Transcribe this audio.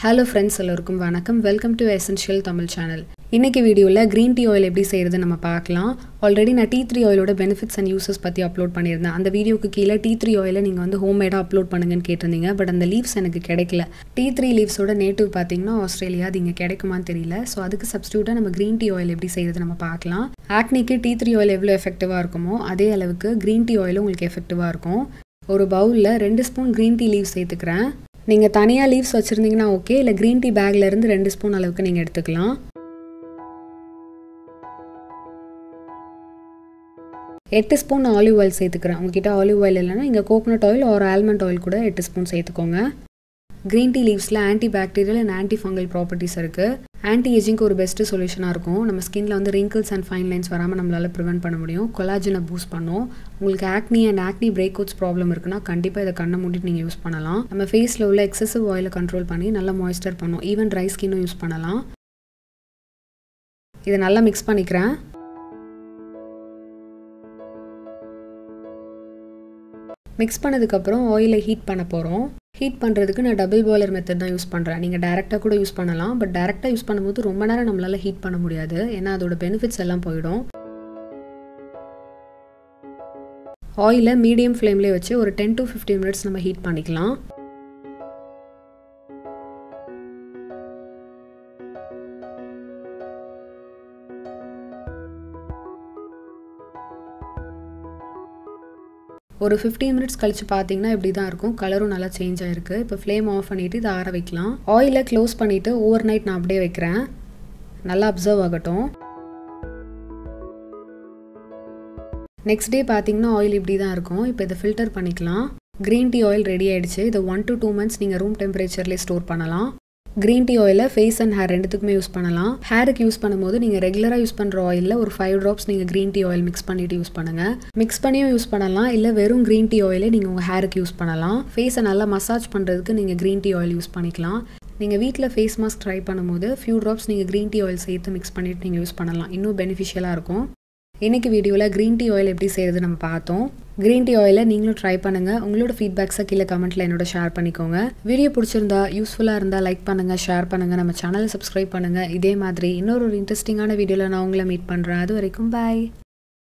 hello friends எல்லோருக்கும் வணக்கம் welcome to essential Tamil channel இன்னைக்கு வீடியோவில் க்ரீன் டீ ஆயில் எப்படி செய்கிறது நம்ம பார்க்கலாம் ஆல்ரெடி நான் டீ த்ரீ ஆயிலோட பெனிஃபிட்ஸ் அண்ட் யூசஸ் பற்றி அப்லோட் பண்ணியிருந்தேன் அந்த வீடியோக்கு கீழே டீ த்ரீ ஆயிலை நீங்கள் வந்து ஹோம்மேடாக அப்லோட் பண்ணுங்கன்னு கேட்டிருந்தீங்க பட் அந்த லீவ்ஸ் எனக்கு கிடைக்கல டீ த்ரீ லீவ்ஸோட நேட்டிவ் பார்த்தீங்கன்னா ஆஸ்திரேலியா அது இங்கே கிடைக்குமான்னு தெரியல ஸோ அதுக்கு சப்ஸ்டியூட்டாக நம்ம க்ரீன் டீ ஆயில் எப்படி செய்கிறது நம்ம பார்க்கலாம் ஆக்னிக்கு டீ த்ரீ ஆயில் எவ்வளோ எஃபெக்டிவாக இருக்குமோ அதே அளவுக்கு க்ரீன் டீ ஆயிலும் உங்களுக்கு எஃபெக்டிவாக இருக்கும் ஒரு பவுலில் ரெண்டு ஸ்பூன் க்ரீன் டீ லீவ்ஸ் சேர்த்துக்கிறேன் நீங்கள் தனியாக லீவ்ஸ் வச்சுருந்தீங்கன்னா ஓகே இல்லை க்ரீன் டீ பேக்லேருந்து ரெண்டு ஸ்பூன் அளவுக்கு நீங்கள் எடுத்துக்கலாம் எட்டு ஸ்பூன் ஆலிவ் ஆயில் சேர்த்துக்கிறேன் உங்ககிட்ட ஆலிவ் ஆயில் இல்லைன்னா இங்கே கோகோனட் ஆயில் ஒரு ஆல்மண்ட் ஆயில் கூட எட்டு ஸ்பூன் சேர்த்துக்கோங்க க்ரீன் டீ லீவ்ஸில் anti bacterial and anti fungal properties இருக்குது ஆன்டி ஏஜிங்க்கு ஒரு பெஸ்ட்டு சொல்யூஷனாக இருக்கும் நம்ம ஸ்கின்ல வந்து ரிங்கிள்ஸ் அண்ட் ஃபைன் லைன்ஸ் வராமல் நம்மளால் ப்ரிவென்ட் பண்ண முடியும் கொலாஜனை பூஸ்ட் பண்ணும் உங்களுக்கு acne and acne break outs problem இருக்குன்னா கண்டிப்பாக இதை கண்ணை மூடிட்டு நீங்கள் யூஸ் பண்ணலாம் நம்ம ஃபேஸில் உள்ள எக்ஸசிவ் ஆயிலை கண்ட்ரோல் பண்ணி நல்லா மாய்ஸ்டர் பண்ணும் ஈவன் ட்ரை ஸ்கின்னும் யூஸ் பண்ணலாம் இதை நல்லா மிக்ஸ் பண்ணிக்கிறேன் மிக்ஸ் பண்ணதுக்கப்புறம் ஆயிலை ஹீட் பண்ண போகிறோம் ஹீட் பண்ணுறதுக்கு நான் டபுள் பாய்லர் மெத்தட் தான் யூஸ் பண்ணுறேன் நீங்கள் டேரெக்டாக கூட யூஸ் பண்ணலாம் பட் டேரெக்டாக யூஸ் பண்ணும்போது ரொம்ப நேரம் நம்மளால் ஹீட் பண்ண முடியாது ஏன்னா அதோட பெனிஃபிட்ஸ் எல்லாம் போயிடும் ஆயிலை மீடியம் ஃப்ளேம்லேயே வச்சு ஒரு டென் டு ஃபிஃப்டீன் மினிட்ஸ் நம்ம ஹீட் பண்ணிக்கலாம் ஒரு ஃபிஃப்டீன் மினிட்ஸ் கழிச்சு பார்த்தீங்கன்னா இப்படி தான் இருக்கும் கலரும் நல்லா சேஞ்ச் ஆயிருக்கு இப்போ ஃப்ளேம் ஆஃப் பண்ணிவிட்டு இதை ஆற வைக்கலாம் ஆயிலை க்ளோஸ் பண்ணிவிட்டு ஓவர் நைட் நான் அப்படியே வைக்கிறேன் நல்லா அப்சர்வ் ஆகட்டும் நெக்ஸ்ட் டே பார்த்தீங்கன்னா ஆயில் இப்படி தான் இருக்கும் இப்போ இதை ஃபில்டர் பண்ணிக்கலாம் க்ரீன் டீ ஆயில் ரெடி ஆகிடுச்சு இதை ஒன் டு டூ மந்த்ஸ் நீங்கள் ரூம் டெம்பரேச்சர்லேயே ஸ்டோர் பண்ணலாம் க்ரீன் டீ ஆயிலை ஃபேஸ் அண்ட் ஹேர் ரெண்டுத்துக்குமே யூஸ் பண்ணலாம் ஹேருக்கு யூஸ் பண்ணும்போது நீங்கள் ரெகுலராக யூஸ் பண்ணுற ஆயிலில் ஒரு ஃபைவ் ட்ராப்ஸ் நீங்கள் க்ரீன் டீ ஆயில் மிக்ஸ் பண்ணிவிட்டு யூஸ் பண்ணுங்கள் மிக்ஸ் பண்ணியும் யூஸ் பண்ணலாம் இல்லை வெறும் க்ரீன் டீ ஆயிலே நீங்கள் உங்கள் ஹேருக்கு யூஸ் பண்ணலாம் ஃபேஸை நல்லா மசாஜ் பண்ணுறதுக்கு நீங்கள் க்ரீன் டீ ஆயில் யூஸ் பண்ணிக்கலாம் நீங்கள் வீட்டில் ஃபேஸ் மாஸ்க் ட்ரை பண்ணும்போது ஃபியூ ட்ராப்ஸ் நீங்கள் க்ரீன் டீ ஆயில் சேர்த்து மிக்ஸ் பண்ணிவிட்டு நீங்கள் யூஸ் பண்ணலாம் இன்னும் பெனிஃபிஷியலாக இருக்கும் இன்றைக்கி வீடியோவில் க்ரீன் டீ ஆயில் எப்படி செய்கிறது நம்ம பார்த்தோம் க்ரீன் டீ ஆயிலை நீங்களும் ட்ரை பண்ணுங்கள் உங்களோட ஃபீட்பேக்ஸை கீழே கமெண்ட்டில் என்னோட ஷேர் பண்ணிக்கோங்க வீடியோ பிடிச்சிருந்தா யூஸ்ஃபுல்லாக இருந்தால் லைக் பண்ணுங்கள் ஷேர் பண்ணுங்கள் நம்ம சேனலை சப்ஸ்கிரைப் பண்ணுங்கள் இதே மாதிரி இன்னொரு ஒரு இன்ட்ரெஸ்டிங்கான வீடியோவில் நான் உங்களை மீட் பண்ணுறேன் அது வரைக்கும் பாய்